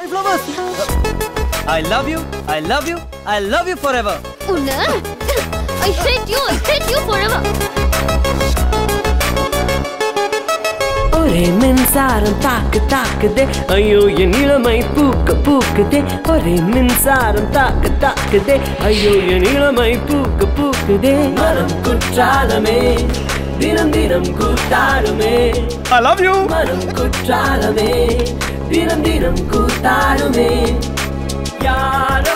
My flowers. I love you. I love you. I love you forever. உன்ன I hate you I hate you forever ஒரே மின்சாரம் தாக்கு தாக்குதே ஐயோ என் இளமை பூக்க பூக்குதே ஒரே மின்சாரம் தாக்கு தாக்குதே ஐயோ என் இளமை பூக்க பூக்குதே மனம் குற்றாலமே தினம் தினம் கூத்தாடுமே I love you. மனம் குற்றாலமே தினம் தினம் கூத்தாடுமே யாரோ